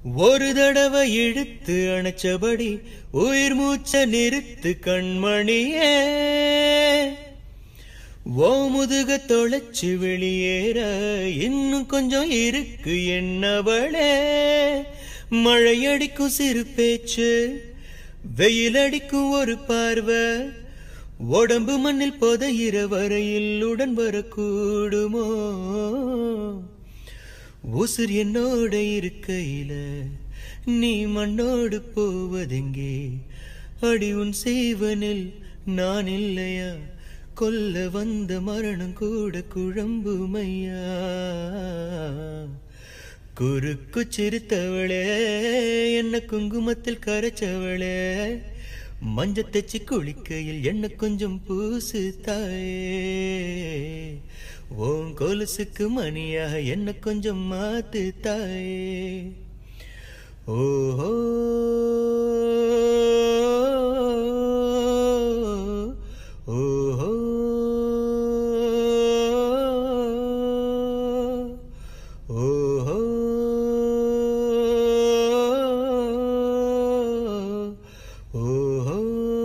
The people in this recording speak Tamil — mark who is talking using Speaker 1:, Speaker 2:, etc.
Speaker 1: ஒரு தடவை இழுத்து அணைச்சபடி உயிர் மூச்ச நிறுத்து கண்மணியே ஓ முதுக தொலைச்சு வெளியேற இன்னும் கொஞ்சம் இருக்கு என்னவளே மழை அடிக்கும் சிறு பேச்சு வெயில் அடிக்கும் ஒரு பார்வை உடம்பு மண்ணில் புதையிற வரையில் உடன் வரக்கூடுமோ உசுர் என்னோட இருக்கையில நீ மண்ணோடு போவதெங்கே அடி உன் செய்வனில் நான் இல்லையா கொல்ல வந்த மரணம் கூட குழம்புமையா குறுக்கு சிரித்தவளே என்ன குங்குமத்தில் கரைச்சவளே மஞ்ச தச்சு குளிக்கையில் என்ன கொஞ்சம் பூசு தாயே உன் கொலுசுக்கு மணியாக என்ன கொஞ்சம் மாத்து தாயே ஓஹோ ஓஹோ ஓஹோ ஓஹோ